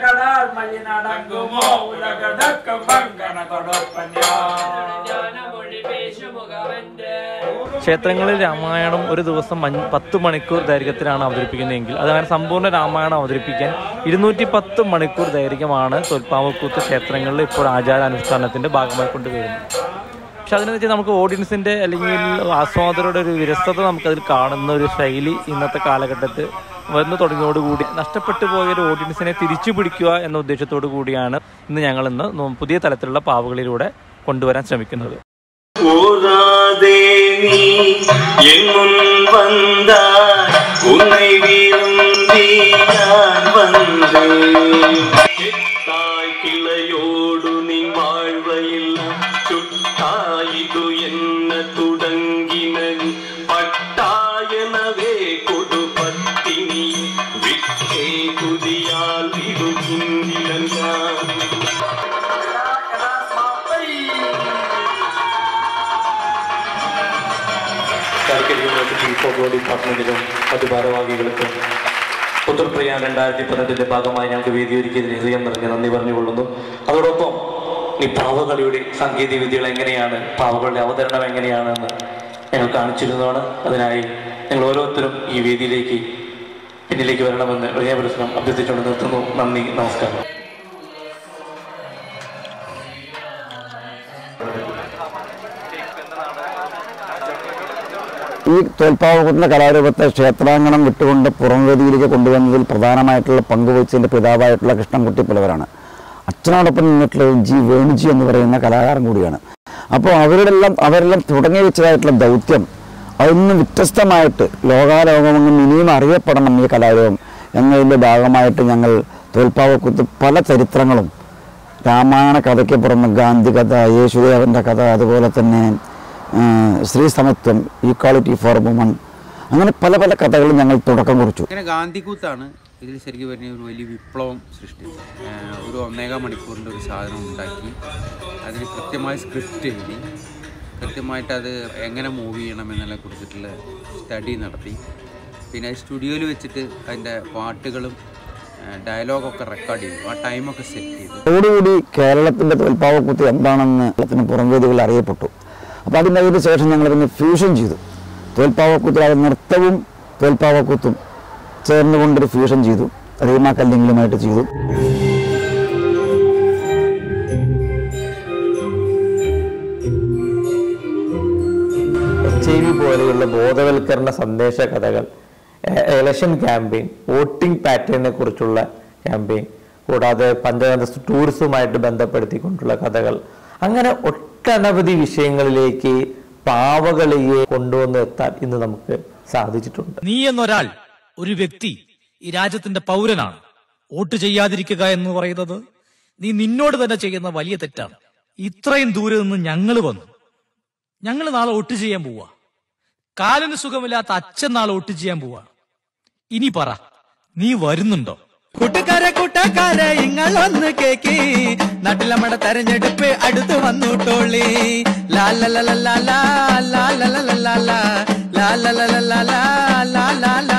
കടാർ മയ്യനടങ്ങുമോ ഉലകടക്കം വങ്കണ കൊടപ്പഞ്ഞാ ക്ഷേത്രങ്ങളിൽ രാമായണം ഒരു ദിവസം അഞ്ച് പത്ത് മണിക്കൂർ ദൈർഘ്യത്തിലാണ് അവതരിപ്പിക്കുന്നതെങ്കിൽ അതങ്ങനെ സമ്പൂർണ്ണ രാമായണം അവതരിപ്പിക്കാൻ ഇരുന്നൂറ്റി പത്ത് മണിക്കൂർ ദൈർഘ്യമാണ് തൊൽപ്പാവക്കൂത്ത് ക്ഷേത്രങ്ങളിൽ ഇപ്പോൾ ആചാരാനുഷ്ഠാനത്തിന്റെ ഭാഗമായി കൊണ്ടുവരുന്നത് പക്ഷെ അതിനെന്ന് വെച്ചാൽ നമുക്ക് ഓഡിയൻസിന്റെ അല്ലെങ്കിൽ ആസ്വാദകരുടെ ഒരു വിരസത നമുക്കതിൽ കാണുന്ന ഒരു ശൈലി ഇന്നത്തെ കാലഘട്ടത്തിൽ വന്നു തുടങ്ങിയോടുകൂടി നഷ്ടപ്പെട്ടു പോയ ഒരു ഓഡിയൻസിനെ തിരിച്ചു പിടിക്കുക എന്ന ഉദ്ദേശത്തോടു കൂടിയാണ് ഇന്ന് ഞങ്ങൾ ഇന്ന് നോ- പുതിയ തലത്തിലുള്ള പാവുകളിലൂടെ കൊണ്ടുവരാൻ ശ്രമിക്കുന്നത് போராதே நீ என் முன் வந்தாய் உன்னை விரும்பி நான் வந்தேன் தாய் கிளையோடு நீ வாழ்வையில் சுட்டாயிது என்ன തുടങ്ങിന പട്ടായനവേ കൊടു പത്തിനി വിട്ടേ കുതിയാൽ വിടുകിന്നില്ല ഞാൻ കാലിക്കറ്റ് യൂണിവേഴ്സിറ്റി ഫോട്ടോ ഡിപ്പാർട്ട്മെന്റിലും മറ്റു ഭാരവാഹികൾക്കും പുത്രപ്രിയ രണ്ടായിരത്തി പതിനെട്ടിന്റെ ഭാഗമായി ഞങ്ങൾക്ക് വേദി ഒരുക്കിയതിന് ഹൃദയം നിറഞ്ഞ നന്ദി പറഞ്ഞുകൊള്ളുന്നു അതോടൊപ്പം ഈ പാവകളിയുടെ സാങ്കേതിക വിദ്യകൾ എങ്ങനെയാണ് പാവകളുടെ അവതരണം എങ്ങനെയാണെന്ന് ഞങ്ങൾ കാണിച്ചിരുന്നതാണ് അതിനായി ഞങ്ങൾ ഓരോരുത്തരും ഈ വേദിയിലേക്ക് പിന്നിലേക്ക് വരണമെന്ന് വിജയപുരസ്സരം അഭ്യർത്ഥിച്ചുകൊണ്ട് നിർത്തുന്നു നന്ദി നമസ്കാരം ഈ തോൽപ്പാവകുന്ന കലാരൂപത്തെ ക്ഷേത്രാങ്കണം വിട്ടുകൊണ്ട് പുറംവേദിയിലേക്ക് കൊണ്ടുവന്നതിൽ പ്രധാനമായിട്ടുള്ള പങ്കുവച്ചതിൻ്റെ പിതാവായിട്ടുള്ള കൃഷ്ണൻകുട്ടി പുലവരാണ് അച്ഛനോടൊപ്പം നിന്നിട്ടുള്ള ജി വേണുജി എന്ന് പറയുന്ന കലാകാരൻ കൂടിയാണ് അപ്പോൾ അവരുടെല്ലാം അവരെല്ലാം തുടങ്ങി വെച്ചതായിട്ടുള്ള ദൗത്യം അതൊന്നും വ്യത്യസ്തമായിട്ട് ലോകാലോകമെങ്ങും ഇനിയും അറിയപ്പെടണം ഈ കലാരൂപം എന്നതിൻ്റെ ഭാഗമായിട്ട് ഞങ്ങൾ തോൽപ്പാവക്കുത്ത് പല ചരിത്രങ്ങളും രാമായണ കഥയ്ക്ക് പുറമെ ഗാന്ധി കഥ യേശുദേവൻ്റെ കഥ അതുപോലെ തന്നെ ആ, സ്ത്രീ സമത്വം ഈക്വാളിറ്റി ഫോർ വുമൺ അങ്ങനെ പല പല കഥകളും ഞങ്ങൾ തുടക്കം കുറിച്ചു അങ്ങനെ ഗാന്ധികൂത്താണ് ഇതിൽ ശരിക്കും പറഞ്ഞ ഒരു വലിയ വിപ്ലവം സൃഷ്ടിച്ചത് ഏഹ് ഒരു ഒന്നേകാൽ മണിക്കൂറിൻ്റെ ഒരു സാധനം ഉണ്ടാക്കി അതിന് കൃത്യമായ സ്ക്രിപ്റ്റ് എഴുതി കൃത്യമായിട്ട് അത് എങ്ങനെ മൂവ് ചെയ്യണം എന്നതിനെ കുറിച്ചിട്ടുള്ള സ്റ്റഡി നടത്തി പിന്നെ സ്റ്റുഡിയോയിൽ വെച്ചിട്ട് അതിൻ്റെ പാട്ടുകളും ഡയലോഗൊക്കെ റെക്കോർഡ് ചെയ്തു ആ ടൈമൊക്കെ സെറ്റ് ചെയ്തു അതോടുകൂടി കേരളത്തിൻ്റെ തോൽപ്പാവക്കുത്ത് എന്താണെന്ന് കേരളത്തിന് പുറംവേദികളിൽ അറിയപ്പെട്ടു അപ്പോൾ അതിന് അതിന് ശേഷം ഞങ്ങൾ പിന്നെ ഫ്യൂഷൻ ചെയ്തു തോൽപ്പാവക്കുത്തിൽ അത് നൃത്തവും തോൽപ്പാവക്കുത്തും ചേർന്നുകൊണ്ടൊരു ഫ്യൂഷൻ ചെയ്തു റീമ കല്ലിങ്ങളുമായിട്ട് ചെയ്തു എച്ച് ഐ വി പോലെയുള്ള ബോധവൽക്കരണ സന്ദേശ കഥകൾ ഇലക്ഷൻ ക്യാമ്പയിൻ വോട്ടിംഗ് പാറ്റേണിനെ കുറിച്ചുള്ള ക്യാമ്പയിൻ കൂടാതെ പഞ്ചനന്ദ ടൂറിസവുമായിട്ട് ബന്ധപ്പെടുത്തിക്കൊണ്ടുള്ള കഥകൾ അങ്ങനെ ഒട്ടനവധി വിഷയങ്ങളിലേക്ക് പാവകളിയെ കൊണ്ടുവന്ന് എത്താൻ ഇന്ന് നമുക്ക് സാധിച്ചിട്ടുണ്ട് നീ എന്നൊരാൾ ഒരു വ്യക്തി ഈ രാജ്യത്തിന്റെ പൗരനാണ് വോട്ട് ചെയ്യാതിരിക്കുക എന്ന് പറയുന്നത് നീ നിന്നോട് തന്നെ ചെയ്യുന്ന വലിയ തെറ്റാണ് ഇത്രയും ദൂരെ നിന്ന് ഞങ്ങൾ വന്നു ഞങ്ങൾ നാളെ വോട്ട് ചെയ്യാൻ പോവാ കാലിന് സുഖമില്ലാത്ത അച്ഛൻ നാളെ വോട്ട് ചെയ്യാൻ പോവാ ഇനി പറ നീ വരുന്നുണ്ടോ കൂട്ടുകാരെ കൂട്ടുകാരെ ഇങ്ങളൊന്ന് കേക്കി നാട്ടിൽ നമ്മുടെ തെരഞ്ഞെടുപ്പ് അടുത്ത് വന്നുട്ടോളി ലാലലലലാലാ, ലാലലലലാലാ, ലാലലലലാലാ, ലാലാലാ.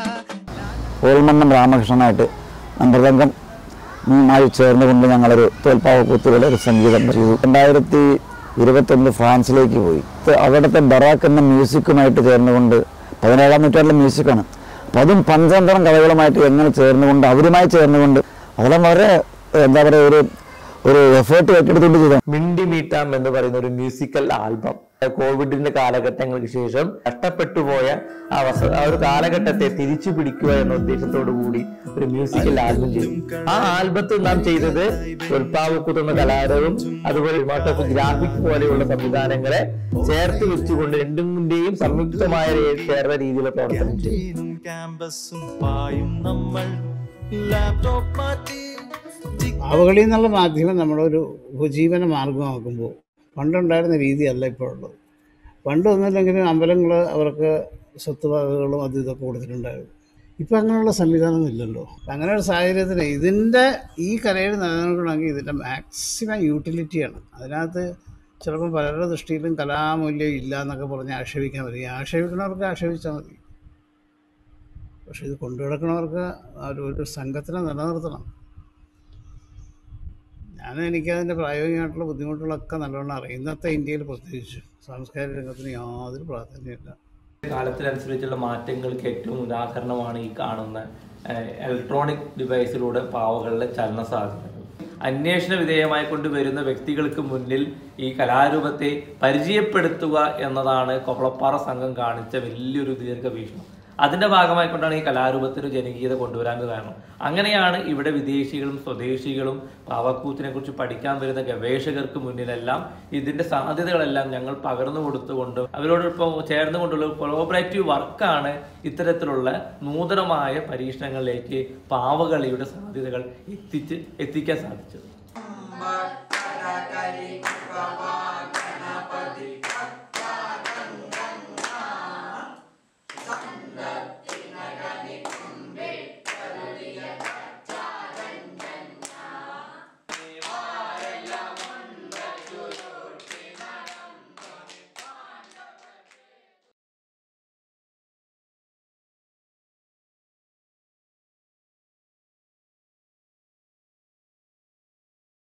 ഓൾമണ്ണം രാമകൃഷ്ണനായിട്ട് മൃദംഗം മായി ചേർന്നുകൊണ്ട് ഞങ്ങളൊരു തോൽപ്പാവക്കൂത്തുകളുടെ ഒരു സംഗീതം ചെയ്തു രണ്ടായിരത്തി ഇരുപത്തൊന്ന് ഫ്രാൻസിലേക്ക് പോയി ഇത് അവിടുത്തെ ബറാക്ക് എന്ന മ്യൂസിക്കുമായിട്ട് ചേർന്നുകൊണ്ട് പതിനേഴാം നൂറ്റാണ്ടിലെ മ്യൂസിക്കാണ് അപ്പം അതും പഞ്ചതന്ത്രം കഥകളുമായിട്ട് എങ്ങനെ ചേർന്നുകൊണ്ട് അവരുമായി ചേർന്നുകൊണ്ട് അതെല്ലാം വളരെ എന്താ പറയുക ഒരു ഒരു എഫേർട്ട് ഏറ്റെടുത്തുകൊണ്ട് ചെയ്ത മിണ്ടി മീട്ടാം എന്ന് പറയുന്ന ഒരു മ്യൂസിക്കൽ ആൽബം കോവിഡിന്റെ കാലഘട്ടങ്ങൾക്ക് ശേഷം നഷ്ടപ്പെട്ടു പോയ ആ വസ- ആ ഒരു കാലഘട്ടത്തെ തിരിച്ചു പിടിക്കുക എന്ന ഉദ്ദേശത്തോടു കൂടി ഒരു മ്യൂസിക്കൽ ആൽബം ചെയ്തു ആ ആൽബത്തിൽ നാം ചെയ്തത് തൊൽപ്പാവക്കുത്തുന്ന കലാരവും അതുപോലെ ഗ്രാഫിക് പോലെയുള്ള സംവിധാനങ്ങളെ ചേർത്ത് വെച്ചുകൊണ്ട് രണ്ടിന്റെയും സംയുക്തമായ ഒരു ചേർന്ന രീതിയിലുള്ള പ്രവർത്തനം ചെയ്തു ക്യാമ്പസും പായും നമ്മൾ ലാപ്ടോപ്പ് മാറ്റി പാവകളി എന്നുള്ള മാധ്യമം നമ്മളൊരു ഉപജീവന മാർഗമാക്കുമ്പോൾ പണ്ടുണ്ടായിരുന്ന രീതിയല്ല ഇപ്പോഴുള്ളത് പണ്ടൊന്നുമില്ലെങ്കിലും അമ്പലങ്ങൾ അവർക്ക് സ്വത്തുവകകളും അതും ഇതൊക്കെ കൊടുത്തിട്ടുണ്ടായിരുന്നു ഇപ്പം അങ്ങനെയുള്ള സംവിധാനമൊന്നും ഇല്ലല്ലോ അപ്പം അങ്ങനെ ഒരു സാഹചര്യത്തിന് ഇതിൻ്റെ ഈ കലയിൽ നിലനിൽക്കണമെങ്കിൽ ഇതിൻ്റെ മാക്സിമം യൂട്ടിലിറ്റിയാണ് അതിനകത്ത് ചിലപ്പോൾ പലരുടെ ദൃഷ്ടിയിലും കലാമൂല്യം ഇല്ല എന്നൊക്കെ പറഞ്ഞ് ആക്ഷേപിക്കാൻ പറ്റും ഈ ആക്ഷേപിക്കുന്നവർക്ക് ആക്ഷേപിച്ചാൽ മതി പക്ഷെ ഇത് കൊണ്ടു നടക്കുന്നവർക്ക് ആ ഒരു ഒരു സംഘത്തിനെ നിലനിർത്തണം ഞാൻ എനിക്കതിൻ്റെ പ്രായോഗികമായിട്ടുള്ള ബുദ്ധിമുട്ടുകളൊക്കെ നല്ലോണം അറിയാം ഇന്നത്തെ ഇന്ത്യയിൽ പ്രത്യേകിച്ച് സാംസ്കാരിക രംഗത്തിന് യാതൊരു പ്രാധാന്യമില്ല കാലത്തിനനുസരിച്ചുള്ള മാറ്റങ്ങൾക്ക് ഏറ്റവും ഉദാഹരണമാണ് ഈ കാണുന്ന ഇലക്ട്രോണിക് ഡിവൈസിലൂടെ പാവകളുടെ ചലന സാധ്യതകൾ അന്വേഷണ വിധേയമായി കൊണ്ടുവരുന്ന വ്യക്തികൾക്ക് മുന്നിൽ ഈ കലാരൂപത്തെ പരിചയപ്പെടുത്തുക എന്നതാണ് കൊപ്പളപ്പാറ സംഘം കാണിച്ച വലിയൊരു ദീർഘവീക്ഷണം അതിന്റെ ഭാഗമായിക്കൊണ്ടാണ് ഈ കലാരൂപത്തിന് ജനകീയത കൊണ്ടുവരാൻ കാരണം അങ്ങനെയാണ് ഇവിടെ വിദേശികളും സ്വദേശികളും പാവക്കൂത്തിനെ കുറിച്ച് പഠിക്കാൻ വരുന്ന ഗവേഷകർക്ക് മുന്നിലെല്ലാം ഇതിന്റെ സാധ്യതകളെല്ലാം ഞങ്ങൾ പകർന്നു കൊടുത്തുകൊണ്ട് അവരോടൊപ്പം ചേർന്നുകൊണ്ടുള്ള കൊളോബറേറ്റീവ് വർക്കാണ് ഇത്തരത്തിലുള്ള നൂതനമായ പരീക്ഷണങ്ങളിലേക്ക് പാവകളിയുടെ സാധ്യതകൾ എത്തിച്ച് എത്തിക്കാൻ സാധിച്ചത് കരി